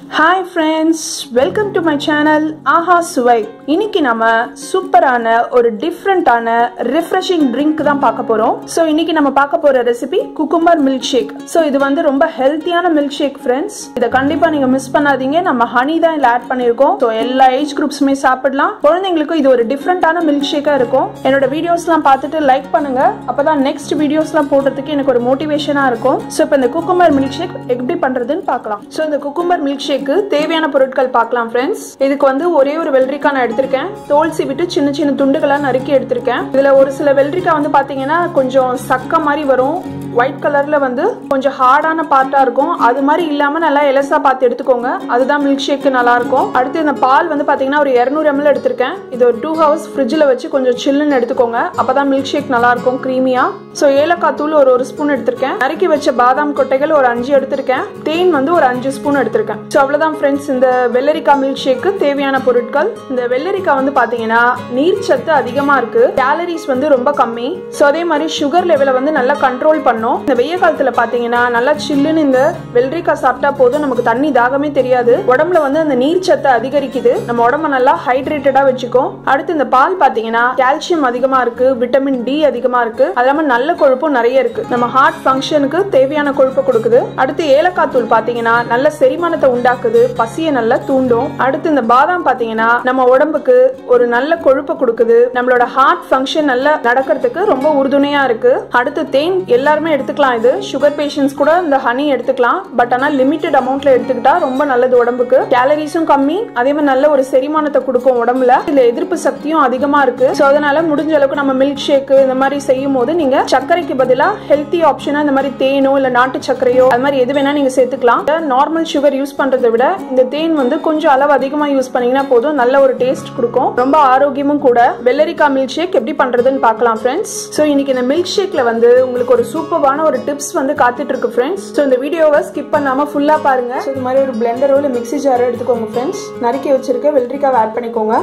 hi friends welcome to my channel ஆஹா சுவை இன்னைக்கு நம்ம சூப்பரான ஒரு டிஃப்ரெண்டான ரிஃப்ரெஷிங் ட்ரிங்க் தான் பார்க்க போறோம் ஸோ இன்னைக்கு நம்ம பார்க்க போற recipe cucumber milk shake so இது வந்து ரொம்ப ஹெல்த்தியான மில்க் ஷேக் ஃப்ரெண்ட்ஸ் இதை கண்டிப்பா நீங்க மிஸ் பண்ணாதீங்க நம்ம ஹனி தான் இதில் ஆட் பண்ணியிருக்கோம் ஸோ எல்லா ஏஜ் குரூப்ஸுமே சாப்பிடலாம் குழந்தைங்களுக்கும் இது ஒரு டிஃப்ரெண்டான மில்க் ஷேக்கா இருக்கும் என்னோட வீடியோஸ்லாம் பார்த்துட்டு லைக் பண்ணுங்க அப்பதான் நெக்ஸ்ட் வீடியோஸ்லாம் போடுறதுக்கு எனக்கு ஒரு மோட்டிவேஷனா இருக்கும் ஸோ இப்போ இந்த குக்கும்பர் மில்க் ஷேக் எப்படி பண்றதுன்னு பார்க்கலாம் ஸோ இந்த குக்கும்பர் மில்க் ஷேக்கு தேவையான பொருட்கள் பார்க்கலாம் ஃப்ரெண்ட்ஸ் இதுக்கு வந்து ஒரே ஒரு வெள்ளரிக்காய் நான் எடுத்திருக்கேன் தோல் சீவிட்டு சின்ன சின்ன துண்டுகளா நறுக்கி எடுத்திருக்கேன் இதுல ஒரு சில வெள்ளரிக்காய் வந்து பாத்தீங்கன்னா கொஞ்சம் சக்க மாதிரி வரும் ஒயிட் கலர்ல வந்து கொஞ்சம் ஹார்டான பார்ட்டா இருக்கும் அது மாதிரி இல்லாம நல்லா எலசா பார்த்து எடுத்துக்கோங்க அதுதான் மில்க் ஷேக் நல்லா இருக்கும் அடுத்து இந்த பால் வந்து பாத்தீங்கன்னா ஒரு இரநூறு எம்எல் எடுத்திருக்கேன் இது ஒரு டூ ஹவர்ஸ் ஃப்ரிட்ஜில் வச்சு கொஞ்சம் சில்லுன்னு எடுத்துக்கோங்க அப்பதான் மில்க் ஷேக் நல்லா இருக்கும் க்ரீமியா ஸோ ஏலக்காய் தூள் ஒரு ஒரு ஸ்பூன் எடுத்திருக்கேன் நறுக்கி வச்ச பாதாம் கொட்டைகள் ஒரு அஞ்சு எடுத்திருக்கேன் தேன் வந்து ஒரு அஞ்சு ஸ்பூன் எடுத்திருக்கேன் ஸோ அவ்வளோதான் ஃப்ரெண்ட்ஸ் இந்த வெள்ளரிக்காய் மில்க் ஷேக்கு தேவையான பொருட்கள் இந்த வெள்ளரிக்காய் வந்து பார்த்தீங்கன்னா நீர்ச்சத்து அதிகமாக இருக்கு கேலரிஸ் வந்து ரொம்ப கம்மி ஸோ அதே மாதிரி சுகர் லெவலை வந்து நல்லா கண்ட்ரோல் பண்ணும் இந்த வெய்ய காலத்தில் பார்த்தீங்கன்னா நல்லா சில்லுன்னு இந்த வெள்ளரிக்காய் சாப்பிட்டா போதும் நமக்கு தண்ணி தாகமே தெரியாது உடம்புல வந்து அந்த நீர்ச்சத்தை அதிகரிக்குது நம்ம உடம்ப நல்லா ஹைட்ரேட்டடா வச்சுக்கும் அடுத்து இந்த பால் பார்த்தீங்கன்னா கால்சியம் அதிகமா இருக்கு விட்டமின் டி அதிகமா இருக்கு அது இல்லாமல் நல்ல கொழுப்பும் நிறைய இருக்கு நம்ம ஹார்ட் ஃபங்க்ஷனுக்கு தேவையான கொழுப்பை கொடுக்குது அடுத்து ஏலக்காய் தூள் பார்த்தீங்கன்னா நல்ல செரிமானத்தை உண்டாக்குது பசியை நல்லா தூண்டும் அடுத்து இந்த பாதாம் பார்த்தீங்கன்னா நம்ம உடம்புக்கு ஒரு நல்ல கொழுப்பை கொடுக்குது நம்மளோட ஹார்ட் ஃபங்க்ஷன் நல்லா நடக்கிறதுக்கு ரொம்ப உறுதுணையா இருக்கு அடுத்து தேன் எல்லாருமே எடுத்துக்கலாம் இது சுகர் பேஷண்ட்ஸ் கூட இந்த ஹனி எடுத்துக்கலாம் பட் ஆனால் லிமிட்டட் அமௌண்ட்ல எடுத்துக்கிட்டா ரொம்ப நல்லது உடம்புக்கு கேலரிஸும் கம்மி அதே மாதிரி நல்ல ஒரு செரிமானத்தை கொடுக்கும் உடம்புல இதுல எதிர்ப்பு சக்தியும் அதிகமா இருக்கு ஸோ அதனால முடிஞ்ச அளவுக்கு நம்ம மில்க் ஷேக் இந்த மாதிரி செய்யும் போது நீங்க சர்க்கரைக்கு பதிலா ஹெல்த்தி ஆப்ஷனா இந்த மாதிரி தேனோ இல்ல நாட்டு சர்க்கரையோ அது மாதிரி எது வேணா நீங்க சேர்த்துக்கலாம் நார்மல் சுகர் யூஸ் பண்றதை விட இந்த தேன் வந்து கொஞ்சம் அளவு அதிகமா யூஸ் பண்ணீங்கன்னா போதும் நல்ல ஒரு டேஸ்ட் கொடுக்கும் ரொம்ப ஆரோக்கியமும் கூட வெள்ளரிக்காய் மில்க் ஷேக் எப்படி பண்றதுன்னு பார்க்கலாம் ஃப்ரெண்ட்ஸ் ஸோ இன்னைக்கு இந்த மில்க் ஷேக்ல வந்து உங்களுக்கு ஒரு சூப்பரான ஒரு டிப்ஸ் வந்து காத்துட்டு இருக்கு ஃப்ரெண்ட்ஸ் ஸோ இந்த வீடியோவை ஸ்கிப் பண்ணாம ஃபுல்லா பாருங்க ஸோ இது மாதிரி ஒரு பிளெண்டரோ இல்லை மிக்ஸி ஜாரோ எடுத்துக்கோங்க ஃப்ரெண்ட்ஸ் நறுக்கி வச்சிருக்க வெள்ளரிக்காவை ஆட் பண்ணிக்கோங்க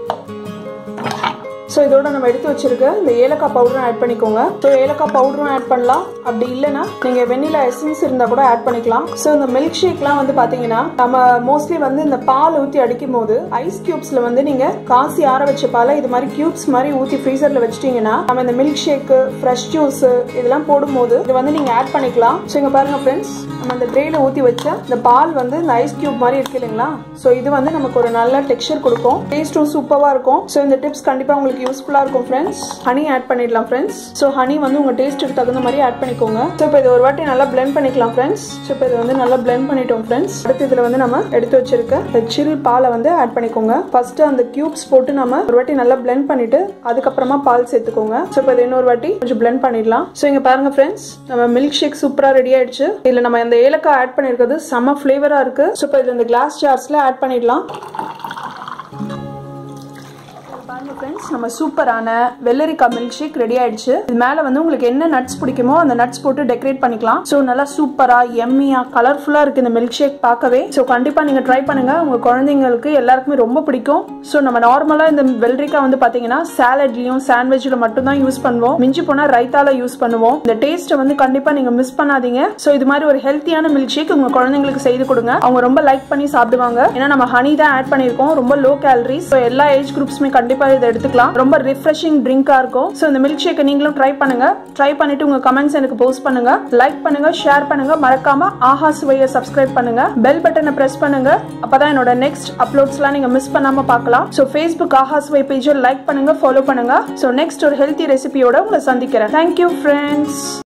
ஸோ இதோட நம்ம எடுத்து வச்சிருக்க இந்த ஏலக்காய் பவுடரும் ஆட் பண்ணிக்கோங்க ஸோ ஏலக்காய் பவுடரும் ஆட் பண்ணலாம் அப்படி இல்லைன்னா நீங்க வெண்ணிலா எசன்ஸ் இருந்தா கூட ஆட் பண்ணிக்கலாம் ஸோ இந்த மில்க் ஷேக்லாம் வந்து பாத்தீங்கன்னா நம்ம மோஸ்ட்லி வந்து இந்த பால் ஊற்றி அடிக்கும் போது ஐஸ் கியூப்ஸ்ல வந்து நீங்க காசி ஆற வச்ச பாலை இது மாதிரி கியூப்ஸ் மாதிரி ஊற்றி ஃப்ரீசர்ல வச்சிட்டீங்கன்னா நம்ம இந்த மில்க் ஷேக் ஃப்ரெஷ் ஜூஸ் இதெல்லாம் போடும்போது இது வந்து நீங்க ஆட் பண்ணிக்கலாம் ஸோ இங்க பாருங்க ஃப்ரெண்ட்ஸ் நம்ம அந்த ட்ரேல ஊற்றி வச்ச இந்த பால் வந்து இந்த ஐஸ் கியூப் மாதிரி இருக்கு இல்லைங்களா ஸோ இது வந்து நமக்கு ஒரு நல்ல டெக்ஸ்சர் கொடுக்கும் டேஸ்ட்டும் சூப்பராக இருக்கும் ஸோ இந்த டிப்ஸ் கண்டிப்பாக உங்களுக்கு யூஸ்ஃபுல்லாக இருக்கும் ஃப்ரெண்ட்ஸ் ஹனி ஆட் பண்ணிடலாம் ஃப்ரெண்ட்ஸ் ஸோ ஹனி வந்து உங்கள் டேஸ்ட்டுக்கு தகுந்த மாதிரி ஆட் பண்ணிக்கோங்க ஸோ இப்போ இது ஒரு வாட்டி நல்லா பிளெண்ட் பண்ணிக்கலாம் ஃப்ரெண்ட்ஸ் ஸோ இப்போ இதை வந்து நல்லா பிளெண்ட் பண்ணிட்டோம் ஃப்ரெண்ட்ஸ் அடுத்து இதில் வந்து நம்ம எடுத்து வச்சிருக்க இந்த சில் பாலை வந்து ஆட் பண்ணிக்கோங்க ஃபர்ஸ்ட் அந்த கியூப்ஸ் போட்டு நம்ம ஒரு வாட்டி நல்லா பிளெண்ட் பண்ணிட்டு அதுக்கப்புறமா பால் சேர்த்துக்கோங்க ஸோ இப்போ இது இன்னொரு வாட்டி கொஞ்சம் பிளெண்ட் பண்ணிடலாம் ஸோ இங்கே பாருங்க ஃப்ரெண்ட்ஸ் நம்ம மில்க் ஷேக் சூப்பராக ரெடி ஆயிடுச்சு இதில் நம்ம இந்த ஏலக்காய் ஆட் பண்ணியிருக்கிறது செம்ம ஃப்ளேவராக இருக்கு ஸோ இப்போ இதில் இந்த கிளாஸ் ஜார்ஸில் ஆட் பண்ணிடலாம் பாருங்க ஃப்ரெண்ட்ஸ் நம்ம சூப்பரான வெள்ளரிக்காய் மில்க் ஷேக் ரெடி ஆயிடுச்சு இது மேல வந்து உங்களுக்கு என்ன நட்ஸ் பிடிக்குமோ அந்த நட்ஸ் போட்டு டெக்கரேட் பண்ணிக்கலாம் ஸோ நல்லா சூப்பரா எம்மியா கலர்ஃபுல்லா இருக்கு இந்த மில்க் ஷேக் பார்க்கவே ஸோ கண்டிப்பா நீங்க ட்ரை பண்ணுங்க உங்க குழந்தைங்களுக்கு எல்லாருக்குமே ரொம்ப பிடிக்கும் ஸோ நம்ம நார்மலா இந்த வெள்ளரிக்காய் வந்து பாத்தீங்கன்னா சாலட்லயும் சாண்ட்விச்ல மட்டும் தான் யூஸ் பண்ணுவோம் மிஞ்சி போனா ரைத்தால யூஸ் பண்ணுவோம் இந்த டேஸ்ட்டை வந்து கண்டிப்பா நீங்க மிஸ் பண்ணாதீங்க ஸோ இது மாதிரி ஒரு ஹெல்த்தியான மில்க் ஷேக் உங்க குழந்தைங்களுக்கு செய்து கொடுங்க அவங்க ரொம்ப லைக் பண்ணி சாப்பிடுவாங்க ஏன்னா நம்ம ஹனி தான் ஆட் பண்ணிருக்கோம் ரொம்ப லோ கேலரிஸ் ஸோ எல்லா ஏஜ் குரூப்ஸுமே கண்டிப்பா இதை எடுத்துக்கலாம் ரொம்ப ரிஃப்ரெஷிங் ட்ரிங்கா இருக்கும் ஸோ இந்த மில்க் ஷேக்கை நீங்களும் ட்ரை பண்ணுங்க ட்ரை பண்ணிட்டு உங்க கமெண்ட்ஸ் எனக்கு போஸ்ட் பண்ணுங்க லைக் பண்ணுங்க ஷேர் பண்ணுங்க மறக்காம ஆஹா சுவையை சப்ஸ்கிரைப் பண்ணுங்க பெல் பட்டனை பிரஸ் பண்ணுங்க அப்பதான் என்னோட நெக்ஸ்ட் அப்லோட்ஸ்லாம் நீங்க மிஸ் பண்ணாம பார்க்கலாம் ஸோ ஃபேஸ்புக் ஆஹா சுவை பேஜை லைக் பண்ணுங்க ஃபாலோ பண்ணுங்க ஸோ நெக்ஸ்ட் ஒரு ஹெல்த்தி ரெசிபியோட உங்களை சந்திக்கிறேன் தேங்க்யூ ஃப்ரெண்ட்ஸ்